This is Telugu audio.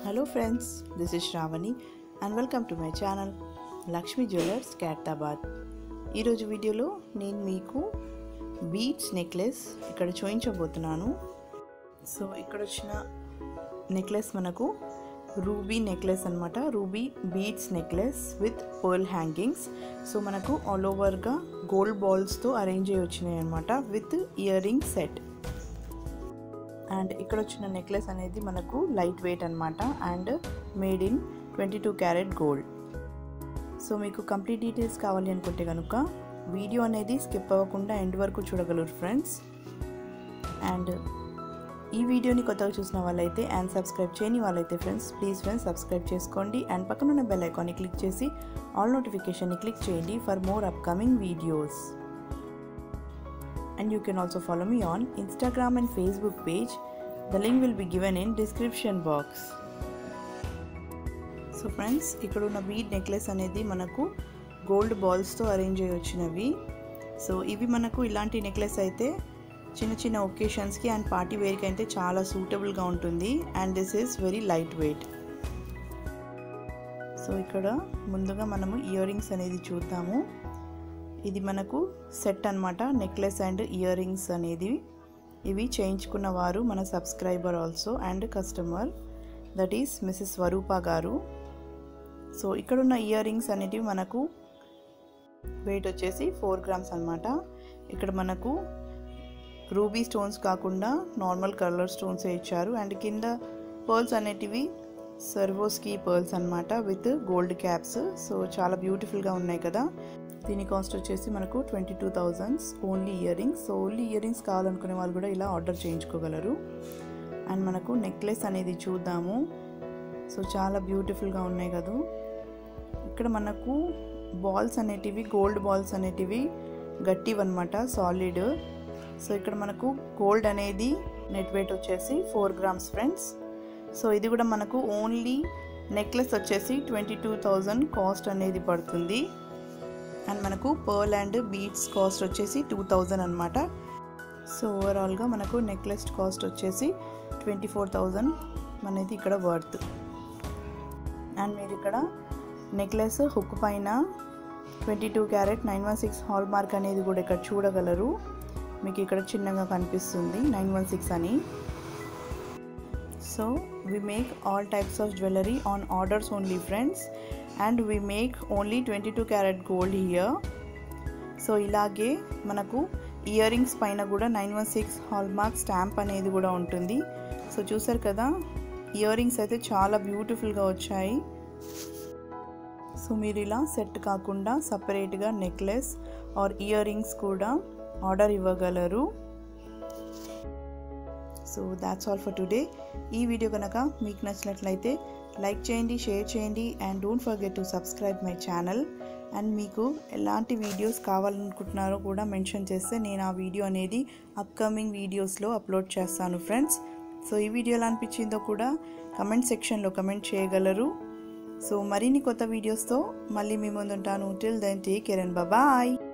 Hello friends this is Sravani and welcome to my channel Lakshmi jewellers క్యాటాబాద్ ఈరోజు వీడియోలో నేను మీకు బీడ్స్ నెక్లెస్ ఇక్కడ చూపించబోతున్నాను సో ఇక్కడ వచ్చిన నెక్లెస్ మనకు రూబీ నెక్లెస్ అనమాట ruby beads necklace with pearl hangings so మనకు ఆల్ ఓవర్గా గోల్డ్ బాల్స్తో అరేంజ్ అయ్యి వచ్చినాయి అనమాట with earring set and ఇక్కడ వచ్చిన నెక్లెస్ అనేది మనకు లైట్ వెయిట్ అనమాట and made in twenty two carat gold so మీకు కంప్లీట్ డీటెయిల్స్ కావాలి అనుకుంటే కనుక వీడియో అనేది స్కిప్ అవ్వకుండా ఎండ్ వరకు చూడగలరు ఫ్రెండ్స్ అండ్ ఈ వీడియోని కొత్తగా చూసిన వాళ్ళైతే అండ్ సబ్స్క్రైబ్ చేయని వాళ్ళైతే ఫ్రెండ్స్ ప్లీజ్ ఫ్రెండ్స్ సబ్స్క్రైబ్ చేసుకోండి అండ్ పక్కన ఉన్న బెల్ ఐకాన్ని క్లిక్ చేసి ఆల్ నోటిఫికేషన్ని క్లిక్ చేయండి for more upcoming videos and you can also follow me on Instagram and Facebook page. The link will be given in description box. So friends ఇక్కడ ఉన్న బీడ్ నెక్లెస్ అనేది మనకు గోల్డ్ బాల్స్తో అరేంజ్ అయ్యి వచ్చినవి సో ఇవి మనకు ఇలాంటి నెక్లెస్ అయితే చిన్న చిన్న ఒకేషన్స్కి అండ్ పార్టీ వేర్కి అయితే చాలా సూటబుల్గా ఉంటుంది and this is very light weight so ఇక్కడ ముందుగా మనము ఇయర్ రింగ్స్ అనేది చూద్దాము ఇది మనకు సెట్ అనమాట నెక్లెస్ అండ్ ఇయర్ రింగ్స్ అనేది ఇవి చేయించుకున్న వారు మన subscriber also and customer that is Mrs Swarupa గారు సో ఇక్కడున్న ఇయర్ రింగ్స్ అనేటివి మనకు వెయిట్ వచ్చేసి ఫోర్ గ్రామ్స్ అనమాట ఇక్కడ మనకు రూబీ స్టోన్స్ కాకుండా నార్మల్ కలర్ స్టోన్స్ ఇచ్చారు అండ్ కింద పర్ల్స్ అనేటివి సర్వోస్కి పర్ల్స్ అనమాట విత్ గోల్డ్ క్యాప్స్ సో చాలా బ్యూటిఫుల్గా ఉన్నాయి కదా దీని కాస్ట్ వచ్చేసి మనకు twenty two thousands only earrings so only earrings కావాలనుకునే వాళ్ళు కూడా ఇలా ఆర్డర్ చేయించుకోగలరు అండ్ మనకు నెక్లెస్ అనేది చూద్దాము సో చాలా బ్యూటిఫుల్గా ఉన్నాయి కదా ఇక్కడ మనకు బాల్స్ అనేటివి గోల్డ్ బాల్స్ అనేటివి గట్టివి అనమాట సాలిడ్ సో ఇక్కడ మనకు గోల్డ్ అనేది నెట్ వెయిట్ వచ్చేసి ఫోర్ గ్రామ్స్ ఫ్రెండ్స్ సో ఇది కూడా మనకు ఓన్లీ నెక్లెస్ వచ్చేసి ట్వంటీ టూ థౌజండ్ కాస్ట్ అనేది పడుతుంది అండ్ మనకు పర్ల్ అండ్ బీడ్స్ కాస్ట్ వచ్చేసి టూ థౌజండ్ అనమాట సో ఓవరాల్గా మనకు నెక్లెస్ కాస్ట్ వచ్చేసి ట్వంటీ ఫోర్ థౌజండ్ అనేది ఇక్కడ వర్త్ అండ్ మీరు ఇక్కడ నెక్లెస్ హుక్ పైన twenty two carat nine one six hallmark అనేది కూడా ఇక్కడ చూడగలరు మీకు ఇక్కడ చిన్నగా కనిపిస్తుంది నైన్ వన్ సిక్స్ అని so we make all types of jewelry on orders only friends and we make only 22 carat gold here so ఇలాగే మనకు ఇయర్ రింగ్స్ పైన కూడా nine one six hallmark stamp అనేది కూడా ఉంటుంది సో చూసారు కదా ఇయర్ రింగ్స్ అయితే చాలా బ్యూటిఫుల్గా వచ్చాయి సో మీరు ఇలా సెట్ కాకుండా సపరేట్గా నెక్లెస్ ఆర్ ఇయర్ రింగ్స్ కూడా ఆర్డర్ ఇవ్వగలరు so that's all for today ఈ వీడియో కనుక మీకు నచ్చినట్లయితే లైక్ చేయండి షేర్ చేయండి and don't forget to subscribe my channel and మీకు ఎలాంటి వీడియోస్ కావాలనుకుంటున్నారో కూడా మెన్షన్ చేస్తే నేను ఆ వీడియో అనేది అప్కమింగ్ వీడియోస్లో అప్లోడ్ చేస్తాను ఫ్రెండ్స్ సో ఈ వీడియో ఎలా అనిపించిందో కూడా కమెంట్ సెక్షన్లో కమెంట్ చేయగలరు సో మరిన్ని కొత్త వీడియోస్తో మళ్ళీ మీ ముందుంటాను till then take care and bye